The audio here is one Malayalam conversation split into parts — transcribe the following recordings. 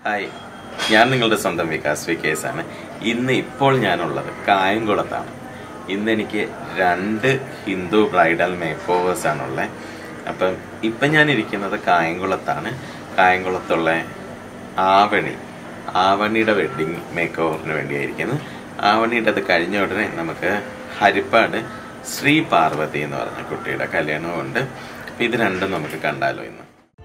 ഹായ് ഞാൻ നിങ്ങളുടെ സ്വന്തം വികാസ് വിക്കേസ് ആണ് ഇന്ന് ഇപ്പോൾ ഞാനുള്ളത് കായംകുളത്താണ് ഇന്ന് എനിക്ക് രണ്ട് ഹിന്ദു ബ്രൈഡൽ മേക്ക് ഓവേഴ്സ് ആണുള്ളത് അപ്പം ഇപ്പം ഞാൻ ഇരിക്കുന്നത് കായംകുളത്താണ് കായംകുളത്തുള്ള ആവണി ആവണിയുടെ വെഡ്ഡിങ് മേക്ക് ഓവറിന് വേണ്ടിയായിരിക്കുന്നു ആവണിയുടെ അത് കഴിഞ്ഞ ഉടനെ നമുക്ക് ഹരിപ്പാട് ശ്രീ പാർവതി എന്ന് പറഞ്ഞ കുട്ടിയുടെ കല്യാണവും ഉണ്ട് അപ്പം ഇത് രണ്ടും നമുക്ക് കണ്ടാലോ ഇന്ന്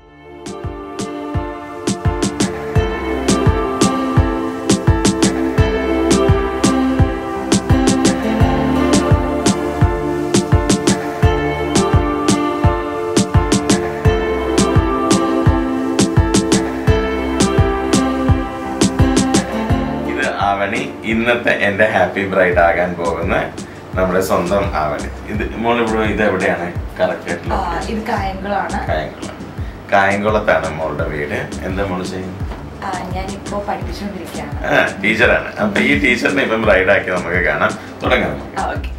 ഇത് ആവണി ഇന്നത്തെ എന്റെ ഹാപ്പി ബ്രൈഡ് ആകാൻ പോകുന്ന നമ്മുടെ സ്വന്തം ആവണി ഇത് മോൾ ഇവിടെ ഇത് എവിടെയാണ് കറക്റ്റ് ആ, ഇത് കായംകുളമാണ് കായംകുളം കായംകുളത്താണ് മോളുടെ വീട് എന്താ മോള് ചെയ്യുന്നത് ആ, ഞാനിപ്പോ പഠിപ്പിച്ചുകൊണ്ടിരിക്കുകയാണ് ആ ടീച്ചറാണ് അപ്പൊ ഈ ടീച്ചറിനെ ഇപ്പം ബ്രൈഡ് ആക്കി നമുക്ക് കാണാം തുടങ്ങാം നമുക്ക് ആ, ഓക്കെ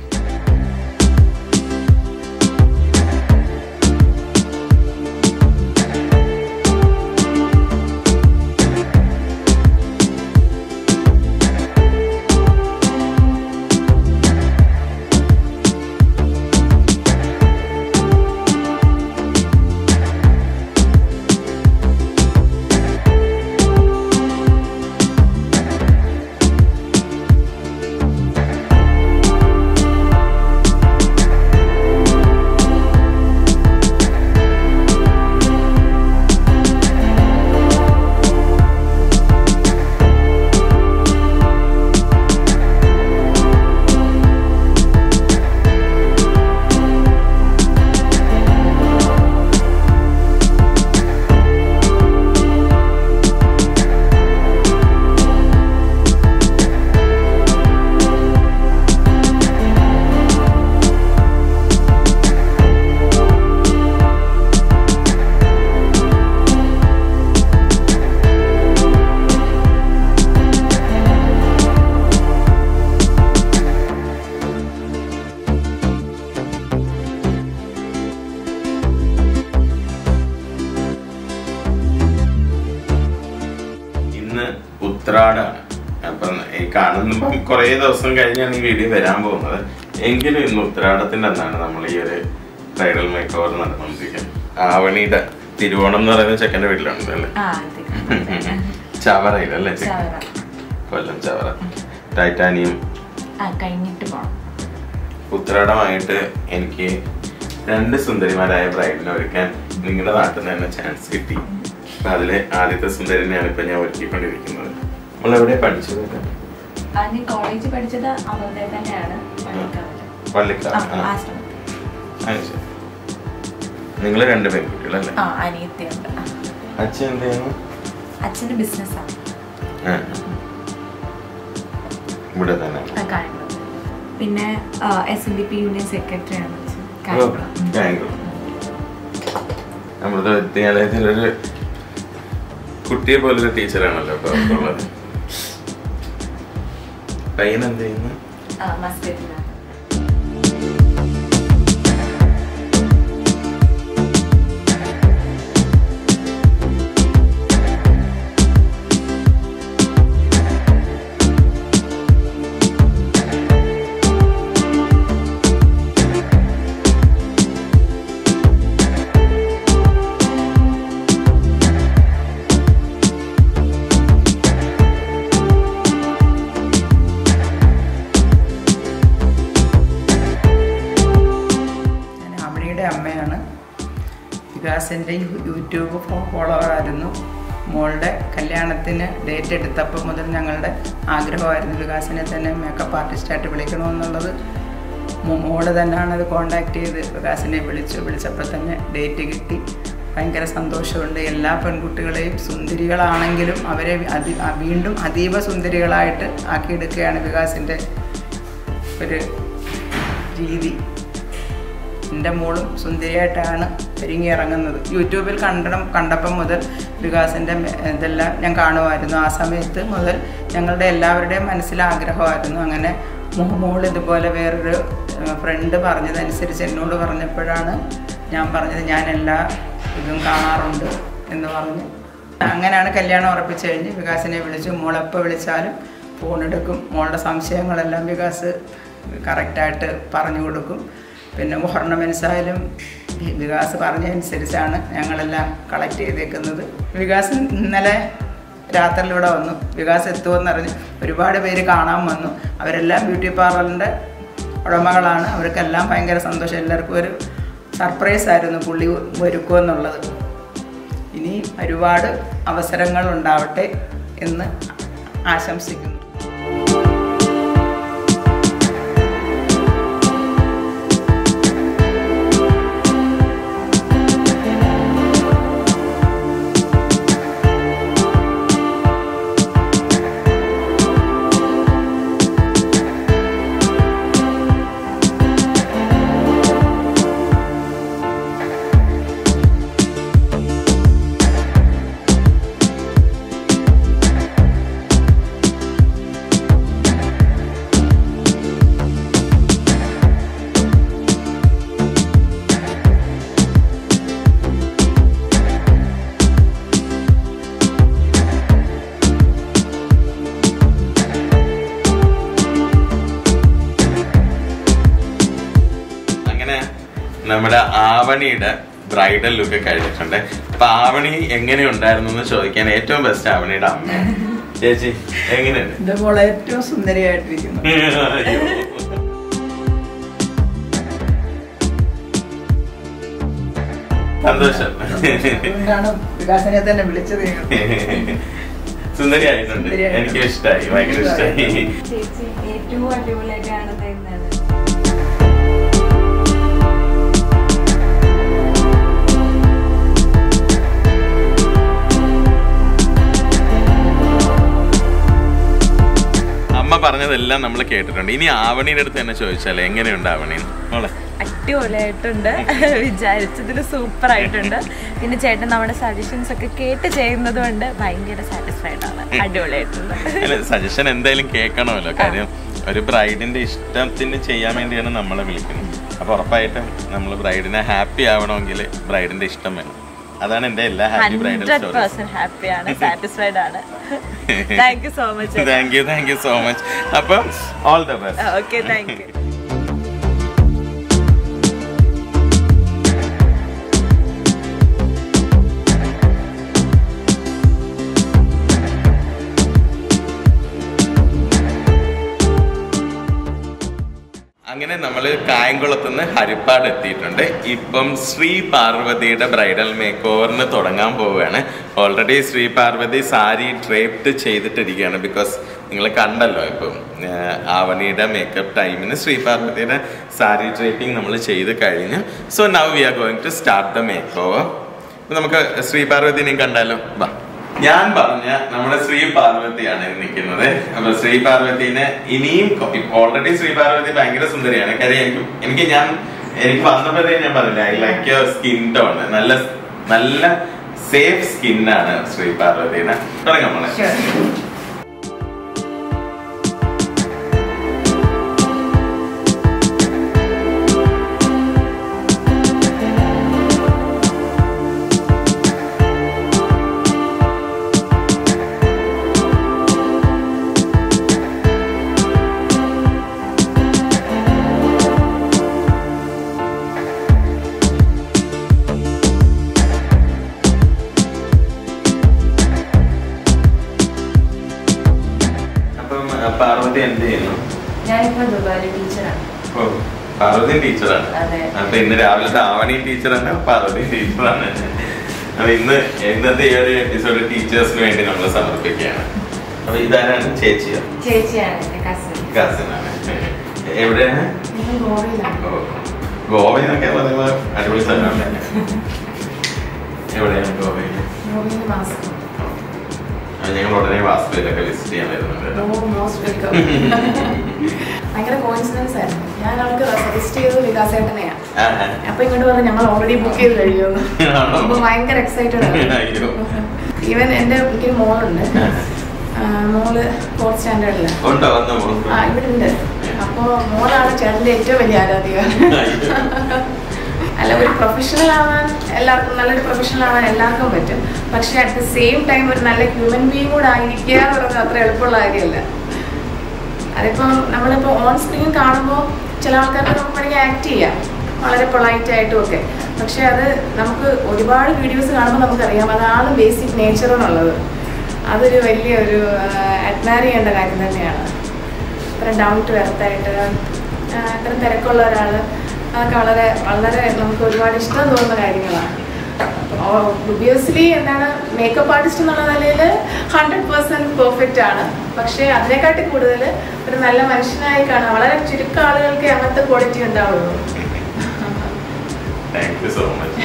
ഇന്ന് ഉത്രാടാണ് അപ്പം ഈ കാണുമ്പം കുറേ ദിവസം കഴിഞ്ഞാണ് ഈ വീഡിയോ വരാൻ പോകുന്നത് എങ്കിലും ഇന്ന് ഉത്രാടത്തിന്റെ അന്നാണ് നമ്മൾ ഈ ഒരു ബ്രൈഡൽ മേക്ക് ഓവർ നടന്നുകൊണ്ടിരിക്കുന്നത് ആവണിയുടെ തിരുവോണം എന്ന് പറയുന്ന ചെക്കൻ്റെ വീട്ടിലുണ്ട് അല്ലേ ആ ഇത് ചവറയിലല്ലേ ചെക്കൻ? ചവറ. കൊല്ലം ചവറ ടൈറ്റാനിയം ആ കഴിഞ്ഞിട്ട് പോണം ഉത്രാടമായിട്ട് എനിക്ക് രണ്ട് സുന്ദരിമാരായ ബ്രൈഡിനെ ഒരുക്കാൻ നിങ്ങളുടെ നാട്ടിൽ നിന്ന് തന്നെ ചാൻസ് കിട്ടി അപ്പൊ അതിലെ ആദ്യത്തെ സുന്ദരിനെയാണ് ഇപ്പൊ ഞാൻ ഒരുക്കിക്കൊണ്ടിരിക്കുന്നത് നമ്മൾ എവിടെയാ പഠിച്ചത് ആ, ഞാൻ കോളേജിൽ പഠിച്ചത് അവിടെ തന്നെയാണ് പള്ളിക്കാവില്. പള്ളിക്കാട് ആ, ആ. ആശ്രമത്തിൽ. നിങ്ങൾ രണ്ട് പെൺകുട്ടികളല്ലേ ആ അനിയത്തിയുണ്ട് ആ. അച്ഛൻ എന്ത് ചെയ്യുന്നു അച്ഛന്റെ ബിസിനസ്സാണ് ആ. ഇവിടെ തന്നെ കായംകുളം പിന്നെ S N D P union secretary ആണ് അച്ഛൻ. ഓ, കായംകുളം ഉം. കായംകുളം. നമ്മുടെ വിദ്യാലയത്തിലൊരു കുട്ടിയെ പോലൊരു ടീച്ചറാണല്ലോ ഇപ്പൊ ഉള്ളത് പയ്യൻ എന്ത് ചെയ്യുന്നു ആ, മസ്കറ്റിലാണ് ഞാൻ അമണിയുടെ അമ്മയാണ് വികാസിൻ്റെ യൂട്യൂബ് ഫോളോവറായിരുന്നു മോളുടെ കല്യാണത്തിന് ഡേറ്റ് എടുത്തപ്പോൾ മുതൽ ഞങ്ങളുടെ ആഗ്രഹമായിരുന്നു വികാസിനെ തന്നെ മേക്കപ്പ് ആർട്ടിസ്റ്റായിട്ട് വിളിക്കണമെന്നുള്ളത് മോ- മോള് തന്നെയാണ് അത് കോണ്ടാക്ട് ചെയ്ത് വികാസിനെ വിളിച്ചു വിളിച്ചപ്പോൾ തന്നെ ഡേറ്റ് കിട്ടി ഭയങ്കര സന്തോഷമുണ്ട് എല്ലാ പെൺകുട്ടികളെയും സുന്ദരികളാണെങ്കിലും അവരെ അതി അ- വീണ്ടും അതീവ സുന്ദരികളായിട്ട് ആക്കിയെടുക്കുകയാണ് വികാസിൻ്റെ ഒരു രീതി എൻ്റെ മോളും സുന്ദരിയായിട്ടാണ് ഒരുങ്ങി ഇറങ്ങുന്നത് യൂട്യൂബിൽ കണ്ടണം കണ്ടപ്പം മുതൽ വികാസിൻ്റെ ഇതെല്ലാം ഞാൻ കാണുമായിരുന്നു ആ സമയത്ത് മുതൽ ഞങ്ങളുടെ എല്ലാവരുടെയും മനസ്സിൽ ആഗ്രഹമായിരുന്നു അങ്ങനെ മോ- മോൾ ഇതുപോലെ വേറൊരു ഫ്രണ്ട് പറഞ്ഞതനുസരിച്ച് എന്നോട് പറഞ്ഞപ്പോഴാണ് ഞാൻ പറഞ്ഞത് ഞാൻ എല്ലാ ഇതും കാണാറുണ്ട് എന്ന് പറഞ്ഞ് അങ്ങനെയാണ് കല്യാണം ഉറപ്പിച്ചു കഴിഞ്ഞ് വികാസിനെ വിളിച്ചു മോളെപ്പോൾ വിളിച്ചാലും ഫോൺ എടുക്കും മോളുടെ സംശയങ്ങളെല്ലാം വികാസ് കറക്റ്റായിട്ട് പറഞ്ഞു കൊടുക്കും പിന്നെ ഓർണമെൻറ്റ്സ് ആയാലും വി- വികാസ് പറഞ്ഞതനുസരിച്ചാണ് ഞങ്ങളെല്ലാം കളക്ട് ചെയ്തേക്കുന്നത് വികാസ് ഇന്നലെ രാത്രിയിലൂടെ വന്നു വികാസ് എത്തുമെന്ന് അറിഞ്ഞ് ഒരുപാട് പേര് കാണാൻ വന്നു അവരെല്ലാം ബ്യൂട്ടി പാർലറിൻ്റെ ഉടമകളാണ് അവർക്കെല്ലാം ഭയങ്കര സന്തോഷം എല്ലാവർക്കും ഒരു സർപ്രൈസ് ആയിരുന്നു പുള്ളി ഒരുക്കുമെന്നുള്ളത് ഇനി ഒരുപാട് അവസരങ്ങൾ ഉണ്ടാവട്ടെ എന്ന് ആശംസിക്കുന്നു അങ്ങനെ നമ്മുടെ ആവണിയുടെ ബ്രൈഡൽ ലുക്ക് കഴിഞ്ഞിട്ടുണ്ട് അപ്പൊ ആവണി എങ്ങനെ ഉണ്ടായിരുന്നു എന്ന് ചോദിക്കാൻ ഏറ്റവും ബെസ്റ്റ് ആവണിയുടെ അമ്മ ചേച്ചി എങ്ങനെയുണ്ട് എൻ്റെ മോളെ ഏറ്റവും സുന്ദരിയായിട്ടിരിക്കുന്നു അയ്യോ. സന്തോഷം അതുകൊണ്ടാണ് വികാസനെ തന്നെ വിളിച്ചത് ഞങ്ങൾ. സുന്ദരിയായിട്ടുണ്ട് സുന്ദരിയായിട്ടുണ്ട്. എനിക്ക് ഇഷ്ടമായി ഭയങ്കര ഇഷ്ടമായി ചേച്ചി ഏറ്റവും അടിപൊളിയായിട്ട് കാണുന്നത് എന്താണ് അമ്മ പറഞ്ഞതെല്ലാം നമ്മൾ കേട്ടിട്ടുണ്ട് ഇനി ആവണിയുടെ അടുത്ത് തന്നെ ചോദിച്ചാലേ എങ്ങനെയുണ്ട് ആവണി മോളെ അടിപൊളിയായിട്ടുണ്ട് വിചാരിച്ചതിൽ സൂപ്പർ ആയിട്ടുണ്ട് പിന്നെ ചേട്ടൻ നമ്മുടെ സജഷൻസ് ഒക്കെ കേട്ട് ചെയ്യുന്നത് കൊണ്ട് ഭയങ്കര സാറ്റിസ്ഫൈഡ് ആണ് അടിപൊളിയായിട്ടുണ്ട് അല്ല സജഷൻ എന്തായാലും കേൾക്കണമല്ലോ കാര്യം ഒരു ബ്രൈഡിന്റെ ഇഷ്ടത്തിന് ചെയ്യാൻ വേണ്ടിയാണ് നമ്മളെ വിളിക്കുന്നത് അപ്പൊ ഉറപ്പായിട്ടും നമ്മൾ ബ്രൈഡിനെ ഹാപ്പി ആവണമെങ്കിൽ ബ്രൈഡിന്റെ ഇഷ്ടം വേണം അതാണ് എന്റെ എല്ലാ happy bridal hundred stories percent ഹാപ്പിയാണ് സാറ്റിസ്ഫൈഡ് ആണ് thank you so much thank you thank you so much അപ്പൊ all the best okay thank you അങ്ങനെ നമ്മൾ കായംകുളത്ത് നിന്ന് ഹരിപ്പാട് എത്തിയിട്ടുണ്ട് ഇപ്പം ശ്രീ പാർവതിയുടെ ബ്രൈഡൽ മേക്ക് ഓവറിന് തുടങ്ങാൻ പോവുകയാണ് ഓൾറെഡി ശ്രീ പാർവതി സാരി ഡ്രേപ്ഡ് ചെയ്തിട്ടിരിക്കുകയാണ് ബിക്കോസ് നിങ്ങൾ കണ്ടല്ലോ ഇപ്പം ആഹ് ആവണിയുടെ മേക്കപ്പ് ടൈമിന് ശ്രീ പാർവതിയുടെ സാരി ഡ്രേപ്പിംഗ് നമ്മൾ ചെയ്ത് കഴിഞ്ഞു so now we are going to start the makeover നമുക്ക് ശ്രീ പാർവതിനെയും കണ്ടാലോ ബാ ഞാൻ പറഞ്ഞ നമ്മുടെ ശ്രീ പാർവതിയാണ് നിൽക്കുന്നത് അപ്പൊ ശ്രീ പാർവതിനെ ഇനിയും ഓൾറെഡി ശ്രീ പാർവതി ഭയങ്കര സുന്ദരിയാണ് കാര്യം എനിക്ക് എനിക്ക് ഞാൻ എനിക്ക് വന്നപ്പോഴേ ഞാൻ പറഞ്ഞില്ല I like your skin tone നല്ല നല്ല സേഫ് സ്കിന്നാണ് ശ്രീ പാർവതിനെ തുടങ്ങാം നമ്മളെ അപ്പം അഹ് പാർവതി എന്ത് ചെയ്യുന്നു ഞാനിപ്പോ ദുബായിലെ ടീച്ചറാണ് ഓ, പാർവതി ടീച്ചറാണ് അതെ. അപ്പൊ ഇന്ന് രാവിലത്തെ ആവണി ടീച്ചറാണ് പാർവതി ടീച്ചറാണ് അപ്പൊ ഇന്ന് ഇന്നത്തെ ഈ ഒരു എപ്പിസോഡ് ടീച്ചേഴ്സിന് വേണ്ടി നമ്മൾ സമർപ്പിക്കുകയാണ് അപ്പൊ ഇതാരാണ് ചേച്ചിയോ ചേച്ചിയാണ് എന്റെ കസിൻ കസിനാണ് എവിടെയാണ് ഞങ്ങൾ ഗോവയിലാണ് ഓ, ഗോവ എന്നൊക്കെ പറയുമ്പോൾ അടിപൊളി സ്ഥലമാണ് എവിടെയാണ് ഗോവയിൽ ഗോവയിൽ മാസം ഞങ്ങൾ ഉടനെ വാസ്തുവിലൊക്കെ വിസിറ്റ് ചെയ്യാൻ വരുന്നുണ്ട് മോസ്റ്റ് വെൽക്കം ഭയങ്കര കോയിൻസിഡൻസ് ആയിരുന്നു ഞാൻ അവർക്ക് സജസ്റ്റ് ചെയ്തത് വികാസേട്ടനെയാ ആ, ആ. അപ്പൊ ഇങ്ങോട്ട് പറഞ്ഞു ഞങ്ങൾ ഓൾറെഡി ബുക്ക് ചെയ്ത് കഴിയുമെന്ന് ആണോ? അപ്പൊ ഭയങ്കര എക്സൈറ്റഡ് അയ്യോ. ഈവൻ എന്റെ എനിക്കൊരു മോളുണ്ട് ആ, മോള് ഫോർത്ത് സ്റ്റാൻഡേർഡില് ഉണ്ടോ വന്നോ മോൾക്ക്? ആ ഇവിടെ ഉണ്ട് അപ്പൊ മോളാണ് ചേട്ടന്റെ ഏറ്റവും വലിയ ആരാധിക അല്ല ഒരു പ്രൊഫഷണൽ ആവാൻ എല്ലാവർക്കും നല്ലൊരു പ്രൊഫഷണൽ ആവാൻ എല്ലാവർക്കും പറ്റും പക്ഷെ അറ്റ് ദ സെയിം ടൈം ഒരു നല്ല ഹ്യൂമൻ ബീങ് കൂടെ ആയിരിക്കുക എന്ന് പറയുന്നത് അത്ര എളുപ്പമുള്ള കാര്യമല്ല അതിപ്പം നമ്മളിപ്പോൾ ഓൺ സ്ക്രീൻ കാണുമ്പോൾ ചില ആൾക്കാർക്ക് നമുക്ക് വേണമെങ്കിൽ ആക്ട് ചെയ്യാം വളരെ പൊളൈറ്റ് ആയിട്ടും ഒക്കെ പക്ഷെ അത് നമുക്ക് ഒരുപാട് വീഡിയോസ് കാണുമ്പോൾ നമുക്കറിയാം അതാണ് ബേസിക് നേച്ചർ എന്നുള്ളത് അതൊരു വലിയ ഒരു അഡ്മയർ ചെയ്യേണ്ട കാര്യം തന്നെയാണ് ഇത്ര ഡൗൺ ടു എർത്തായിട്ട് ഇത്ര തിരക്കുള്ള ഒരാൾ അതൊക്കെ വളരെ വളരെ നമുക്ക് ഒരുപാട് ഇഷ്ടം തോന്നുന്ന കാര്യങ്ങളാണ് ഒബിയസ്ലി എന്താണ് മേക്കപ്പ് ആർട്ടിസ്റ്റ് എന്നുള്ള നിലയിൽ ഹൺഡ്രഡ് പെർസെൻറ്റ് പെർഫെക്റ്റ് ആണ് പക്ഷേ അതിനെക്കാട്ടി കൂടുതൽ ഒരു നല്ല മനുഷ്യനായി കാണാം വളരെ ചുരുക്കം ആളുകൾക്ക് അങ്ങനത്തെ ക്വാളിറ്റി ഉണ്ടാവുള്ളൂ താങ്ക് യു സോ മച്ച്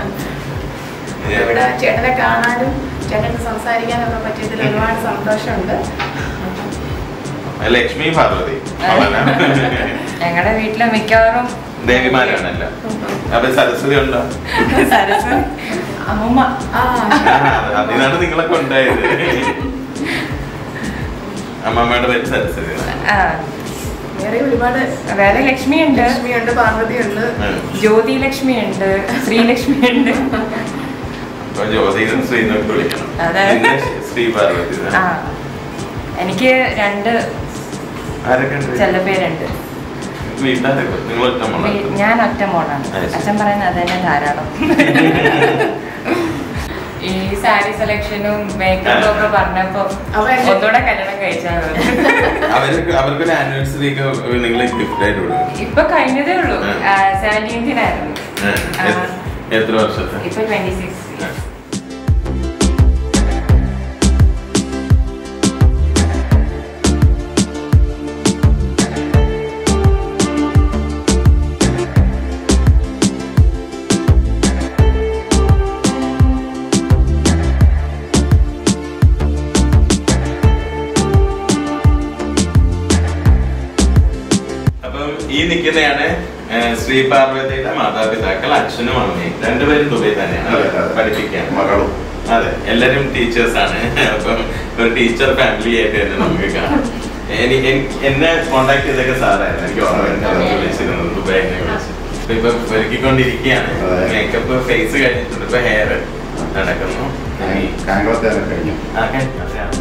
ഇവിടെ ചേട്ടനെ കാണാനും ചേട്ടന് സംസാരിക്കാനും ഒക്കെ പറ്റിയതിൽ ഒരുപാട് സന്തോഷമുണ്ട് ലക്ഷ്മി പാർവതി അവനാ? ഞങ്ങളുടെ വീട്ടിലെ മിക്കവാറും ദേവിമാരാണല്ലോ അപ്പൊ സരസ്വതി ഉണ്ടോ സരസ് അമ്മൂമ്മ ആ ആ, അതിനാണ് നിങ്ങളൊക്കെ ഉണ്ടായത് അമ്മമ്മയുടെ പേര് സരസ്വതി എന്നാ. ആ, വേറെ ഒരുപാട് വേറെ ലക്ഷ്മിയുണ്ട് ലക്ഷ്മിയുണ്ട് പാർവതിയുണ്ട് ഉം. ജ്യോതി ലക്ഷ്മിയുണ്ട് ശ്രീലക്ഷ്മി ഉണ്ട് അപ്പൊ ജ്യോതിനും ശ്രീനൊക്കെ വിളിക്കണം അതെ. പിന്നെ ശ്രീ പാർവതി ആ എനിക്ക് രണ്ട് ആരൊക്കെ ഉണ്ട് ചെല്ലപ്പേരുണ്ട് വീട്ടാരൊക്കെ നിങ്ങൾ ഒറ്റ മോളാ? വീ- ഞാൻ ഒറ്റ മോളാണ് അത് ശരി. അച്ഛൻ പറയുന്നത് അത് തന്നെ ധാരാളം ഈ സാരി സെലക്ഷനും മേക്കപ്പും ഒക്കെ പറഞ്ഞപ്പോ അവൻ എന്നെ- ഒന്നുകൂടെ കല്യാണം കഴിച്ചാൽ മതി. അവർക്ക് അവർക്കൊരു ആനിവേഴ്സറി ഒക്കെ നിങ്ങൾ ഗിഫ്റ്റ് ആയിട്ട് കൊടുക്കും ഇപ്പൊ കഴിഞ്ഞതേ ഉള്ളൂ ഉം. സെവൻറ്റീൻത്തിനായിരുന്നു എ- എത്ര വർഷത്തെ ഇപ്പൊ ട്വന്റി സിക്സ് അപ്പം ഈ നിൽക്കുന്നതാണ് ഏ, ശ്രീ പാർവതിയുടെ മാതാപിതാക്കൾ അച്ഛനും അമ്മയും രണ്ടുപേരും ദുബൈ തന്നെയാണ് അതെ, അതെ. പഠിപ്പിക്കാൻ മകളും അതെ എല്ലാരും ടീച്ചേഴ്സ് ആണ് അപ്പം ഒരു ടീച്ചർ ഫാമിലി ആയിട്ട് തന്നെ നമുക്ക് കാണാം എനി- എനി- എന്നെ കോണ്ടാക്ട് ചെയ്തൊക്കെ സാറായിരുന്നു എനിക്ക് ഓർമ്മയുണ്ട് അതെ. വിളിച്ചിരുന്നു ദുബായിനെ വിളിച്ചു അപ്പൊ ഇപ്പൊ ഒരുക്കിക്കൊണ്ടിരിക്കുകയാണ് അതെ. മേക്കപ്പ് ഫേസ് കഴിഞ്ഞിട്ടുണ്ട് ഇപ്പൊ ഹെയർ നടക്കുന്നു ഇനി കാങ്കുളത്തേറെ കഴിഞ്ഞു ആ, കഴിഞ്ഞു. അതെയാണ്.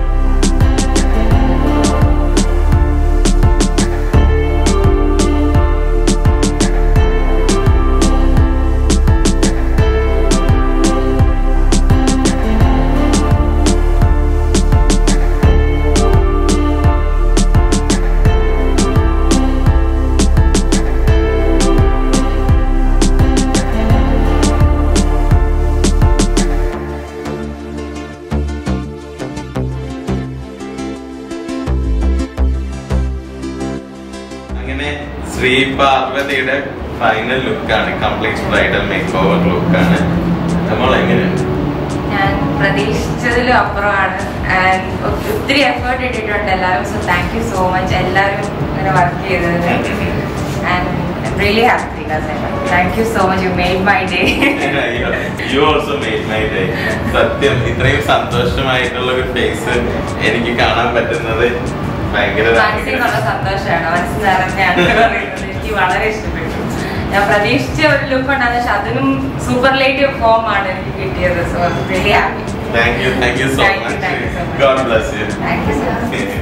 അങ്ങനെ ശ്രീ പാർവതിയുടെ ഫൈനൽ ലുക്കാണ് കംപ്ലീറ്റ് ബ്രൈഡൽ മേക്ക് ഓവർ ലുക്കാണ് നമ്മൾ എങ്ങനെയാണ് ഞാൻ പ്രതീക്ഷിച്ചതിലും അപ്പുറമാണ് ആൻഡ് ഒത്തിരി എഫേർട്ട് ഇട്ടിട്ടുണ്ട് എല്ലാവരും so thank you so much എല്ലാവരും ഇങ്ങനെ വർക്ക് ചെയ്തതിന് and really happy thank you so much you made my day you also made my day സത്യം ഇത്രയും സന്തോഷമായിട്ടുള്ള ഒരു ഫേസ് എനിക്ക് കാണാൻ പറ്റുന്നത് ഭയങ്കര മനസ്സിനുള്ള സന്തോഷമാണ് മനസ്സ് നിറഞ്ഞാണ് പറയുന്നത് എനിക്ക് വളരെ ഇഷ്ടപ്പെട്ടു ഞാൻ പ്രതീക്ഷിച്ച ഒരു ലുക്ക് ഉണ്ടായിരുന്നു പക്ഷെ അതിനും സൂപ്പർലേറ്റീവ് ഫോം ആണ് എനിക്ക് കിട്ടിയത് so really happy thank you thank you so Thank you, much thank you so much. God bless you thank you so much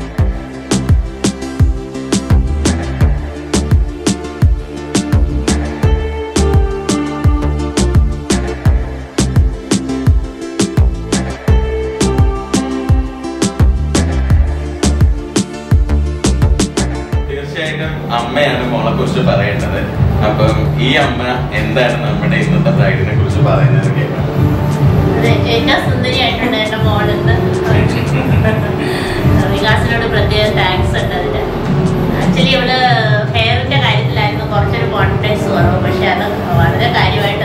തീർച്ചയായിട്ടും അമ്മയാണ് മോളെ കുറിച്ച് പറയേണ്ടത് അപ്പം ഈ അമ്മ എന്താണ് നമ്മുടെ ഇന്നത്തെ ബ്രൈഡിനെ കുറിച്ച് പറയുന്നത് കേൾക്കാം അതെ, ഏറ്റവും സുന്ദരിയായിട്ടുണ്ട് എന്റെ മോളിന്ന് വികാസിനോട് പ്രത്യേക താങ്ക്സ് ഉണ്ട് അതിന് ആക്ച്വലി ഇവള് ഹെയറിന്റെ കാര്യത്തിലായിരുന്നു കുറച്ചൊരു കോൺഫിഡൻസ് കുറവ് പക്ഷെ അത് വളരെ കാര്യമായിട്ട്